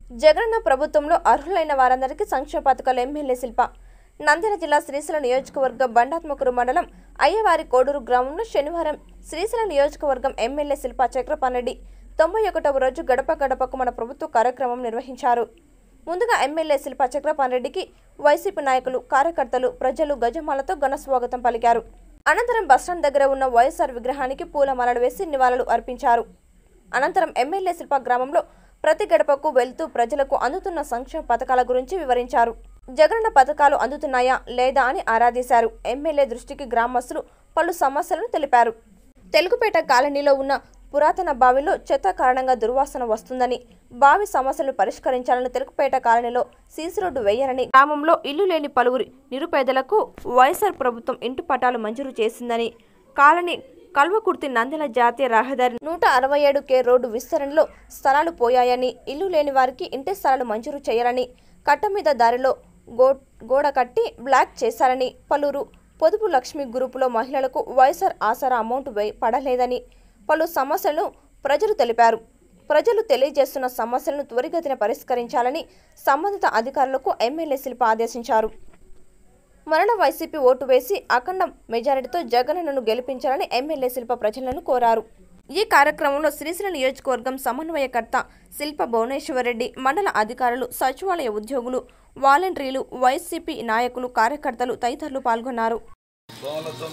జగనన్న ప్రభుత్వంలో అర్హులైన వారందరికీ సంక్షేమ పథకాలు ఎమ్మెల్యే శిల్ప నంద్యాల జిల్లా శ్రీశైలం నియోజకవర్గం బండాత్మకూరు మండలం అయ్యవారి కోడూరు గ్రామంలో శనివారం శ్రీశైలం నియోజకవర్గం ఎమ్మెల్యే శిల్ప చక్రపాణరెడ్డి తొంభై ఒకటవ రోజు గడప గడపకు మన ప్రభుత్వ కార్యక్రమం నిర్వహించారు ముందుగా ఎమ్మెల్యే శిల్ప చక్రపాణరెడ్డికి వైసీపీ నాయకులు కార్యకర్తలు ప్రజలు గజమాలతో ఘన స్వాగతం పలికారు అనంతరం బస్టాండ్ దగ్గర ఉన్న వైఎస్ఆర్ విగ్రహానికి పూలమాలలు వేసి నివాళులు అర్పించారు అనంతరం ఎమ్మెల్యే శిల్ప గ్రామంలో ప్రతి గడపకు వెళ్తూ ప్రజలకు అందుతున్న సంక్షేమ పథకాల గురించి వివరించారు జగనన్న పథకాలు అందుతున్నాయా లేదా అని ఆరాధీశారు ఎమ్మెల్యే దృష్టికి గ్రామస్తులు పలు సమస్యలను తెలిపారు తెలుగుపేట కాలనీలో ఉన్న పురాతన బావిలో చెత్త కారణంగా దుర్వాసన వస్తుందని బావి సమస్యలను పరిష్కరించాలని తెలుగుపేట కాలనీలో సీసీ రోడ్డు వేయాలని గ్రామంలో ఇల్లు లేని పలువురి నిరుపేదలకు వైఎస్ఆర్ ప్రభుత్వం ఇంటి పట్టాలు మంజూరు చేసిందని కాలనీ కల్వకుర్తి నంద్యాల జాతీయ రహదారి నూట అరవై ఏడు కే రోడ్డు విస్తరణలో స్థలాలు పోయాయని ఇల్లు లేని వారికి ఇంటి స్థలాలు మంజూరు చేయాలని కట్ట మీద దారిలో గో గోడ కట్టి బ్లాక్ చేశారని పలువురు పొదుపు లక్ష్మి గ్రూపులో మహిళలకు వైఎస్ఆర్ ఆసరా అమౌంట్ వే- పడలేదని పలు సమస్యలను ప్రజలు తెలిపారు ప్రజలు తెలియజేస్తున్న సమస్యలను త్వరిగతిన పరిష్కరించాలని సంబంధిత అధికారులకు ఎమ్మెల్యే శిల్ప ఆదేశించారు మరణ వైసీపీ ఓటు వేసి అఖండ మెజారిటీతో జగనన్నను గెలిపించాలని ఎమ్మెల్యే శిల్ప ప్రజలను కోరారు ఈ కార్యక్రమంలో శ్రీశైలం నియోజకవర్గం సమన్వయకర్త శిల్ప భువనేశ్వరరెడ్డి మండల అధికారులు సచివాలయ ఉద్యోగులు వాలంటీర్లు వైసీపీ నాయకులు కార్యకర్తలు తదితరులు పాల్గొన్నారు దోమల సొమ్మ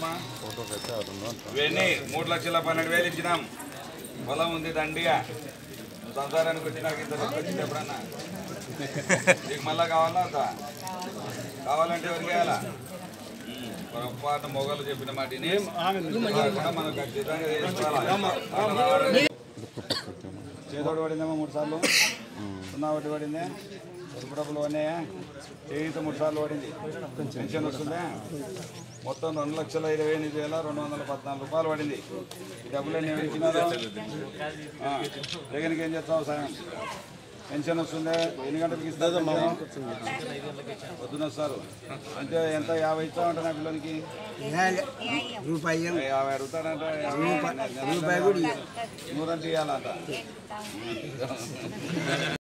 ఇవన్నీ మూడు లక్షల పన్నెండు వేలు ఇచ్చినాం పొలం ఉంది దండిగా నువ్వు సంసారానికి వచ్చి నాకు ఇంత డబ్బు వచ్చింది ఎప్పుడన్నా నీకు మళ్ళా కావాలా వద్దా కావాలంటే ఎవరికి వేయాలా ఉమ్, పొరపాటు మొగలు చెప్పిన మాట విని, కాకుండా మనం ఖచ్చితంగా చేసుకోవాలా. చేదోడు పడిందేమో మూడు సార్లు సున్నా ఒకటి పడింది పొదుపు డబ్బులు పడినాయా చేయిత మూడు సార్లు పడింది పెన్షన్ వస్తుందా మొత్తం రెండు లక్షల ఇరవై ఎనిమిది వేల రెండు వందల పద్నాలుగు రూపాయలు పడింది ఈ డబ్బులన్నీ ఎవరికి ఇచ్చినారు ఆ, జగన్కి ఏం చేస్తావు సాయం పెన్షన్ వస్తుందా ఎన్ని గంటలకు ఇస్తుంది పొద్దున వస్తారు అంటే ఎంత యాభై ఇస్తామంట నా పిల్లలకి రూపాయి యాభై అడుగుతాడంట రూపాయి కూడా నూరంటే ఇవ్వాలంట